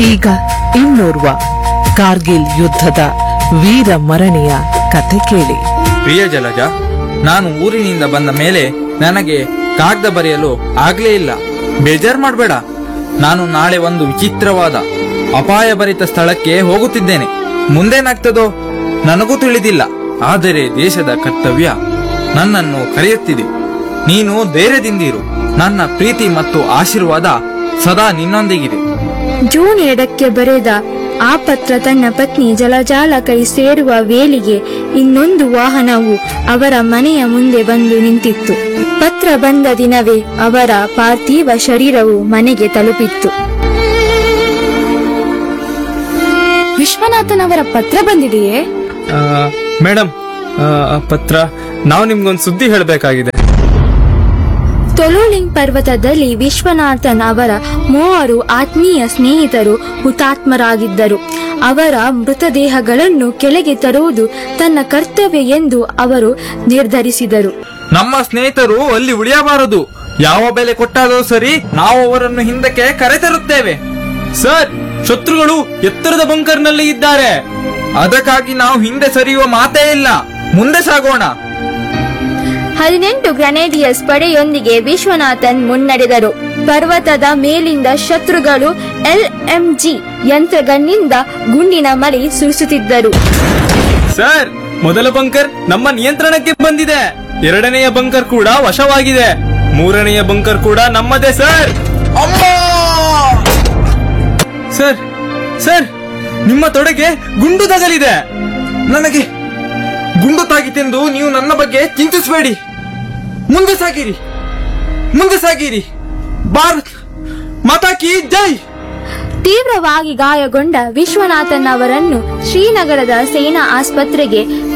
ಈಗ ಇನ್ನೋರ್ವ ಕಾರ್ಗಿಲ್ ಯುದ್ಧದ ವೀರ ಮರಣಿಯ ಕತೆ ಕೇಳಿ ಪ್ರಿಯ ಜಲಜ ನಾನು ಊರಿನಿಂದ ಬಂದ ಮೇಲೆ ನನಗೆ ಕಾಗದ ಬರೆಯಲು ಆಗ್ಲೇ ಇಲ್ಲ ಬೇಜಾರ್ ಮಾಡಬೇಡ ನಾನು ನಾಳೆ ಒಂದು ವಿಚಿತ್ರವಾದ ಅಪಾಯಭರಿತ ಸ್ಥಳಕ್ಕೆ ಹೋಗುತ್ತಿದ್ದೇನೆ ಮುಂದೇನಾಗ್ತದೋ ನನಗೂ ತಿಳಿದಿಲ್ಲ ಆದರೆ ದೇಶದ ಕರ್ತವ್ಯ ನನ್ನನ್ನು ಕರೆಯುತ್ತಿದೆ ನೀನು ಧೈರ್ಯದಿಂದಿರು ನನ್ನ ಪ್ರೀತಿ ಮತ್ತು ಆಶೀರ್ವಾದ ಸದಾ ನಿನ್ನೊಂದಿಗಿದೆ ಜೂನ್ ಎರಡಕ್ಕೆ ಬರೆದ ಆ ಪತ್ರ ತನ್ನ ಪತ್ನಿ ಜಲಜಾಲ ಕೈ ಸೇರುವ ವೇಳೆಗೆ ಇನ್ನೊಂದು ವಾಹನವು ಅವರ ಮನೆಯ ಮುಂದೆ ಬಂದು ನಿಂತಿತ್ತು ಪತ್ರ ಬಂದ ದಿನವೇ ಅವರ ಪಾರ್ಥಿವ ಶರೀರವು ಮನೆಗೆ ತಲುಪಿತ್ತು ವಿಶ್ವನಾಥನ್ ಅವರ ಪತ್ರ ಬಂದಿದೆಯೇ ಆ, ಮೇಡಮ್ ಆ, ಆ ಪತ್ರ ನಾವು ನಿಮ್ಗೊಂದು ಸುದ್ದಿ ಹೇಳಬೇಕಾಗಿದೆ ತೊಲೋಲಿಂಗ್ ಪರ್ವತದಲ್ಲಿ ವಿಶ್ವನಾಥನ್ ಅವರ ಮೂವರು ಆತ್ಮೀಯ ಸ್ನೇಹಿತರು ಹುತಾತ್ಮರಾಗಿದ್ದರು ಅವರ ಮೃತದೇಹಗಳನ್ನು ಕೆಳಗೆ ತರುವುದು ತನ್ನ ಕರ್ತವ್ಯ ಎಂದು ಅವರು ನಿರ್ಧರಿಸಿದರು ನಮ್ಮ ಸ್ನೇಹಿತರು ಅಲ್ಲಿ ಉಳಿಯಬಾರದು ಯಾವ ಬೆಲೆ ಕೊಟ್ಟಾದರೂ ಸರಿ ನಾವು ಅವರನ್ನು ಹಿಂದಕ್ಕೆ ಕರೆತರುತ್ತೇವೆ ಸರ್ ಶತ್ರುಗಳು ಎತ್ತರದ ಬಂಕರ್ನಲ್ಲಿ ಇದ್ದಾರೆ ಅದಕ್ಕಾಗಿ ನಾವು ಹಿಂದೆ ಸರಿಯುವ ಮಾತೇ ಇಲ್ಲ ಮುಂದೆ ಸಾಗೋಣ ಹದಿನೆಂಟು ಗ್ರನೇಡಿಯರ್ಸ್ ಪಡೆಯೊಂದಿಗೆ ವಿಶ್ವನಾಥನ್ ಮುನ್ನಡೆದರು ಪರ್ವತದ ಮೇಲಿಂದ ಶತ್ರುಗಳು ಎಲ್ಎಂಜಿ ಯಂತ್ರಗನ್ನಿಂದ ಗುಂಡಿನ ಮಳೆ ಸುರಿಸುತ್ತಿದ್ದರು ಸರ್ ಮೊದಲ ಬಂಕರ್ ನಮ್ಮ ನಿಯಂತ್ರಣಕ್ಕೆ ಬಂದಿದೆ ಎರಡನೆಯ ಬಂಕರ್ ಕೂಡ ವಶವಾಗಿದೆ ಮೂರನೆಯ ಬಂಕರ್ ಕೂಡ ನಮ್ಮದೇ ಸರ್ ಸರ್ ಸರ್ ನಿಮ್ಮ ತೊಡೆಗೆ ಗುಂಡು ತಗಲಿದೆ ನನಗೆ ಗುಂಡು ತಾಗಿತೆಂದು ನೀವು ನನ್ನ ಬಗ್ಗೆ ಚಿಂತಿಸಬೇಡಿ ಮುಂದೆ ಸಾಗಿರಿ ಮುಂದೆ ಸಾಗಿರಿ ಭಾರತ್ ಮಾತಾ ಕಿ ಜೈ ತೀವ್ರವಾಗಿ ಗಾಯಗೊಂಡ ವಿಶ್ವನಾಥನ್ ಅವರನ್ನು ಶ್ರೀನಗರದ ಸೇನಾ ಆಸ್ಪತ್ರೆಗೆ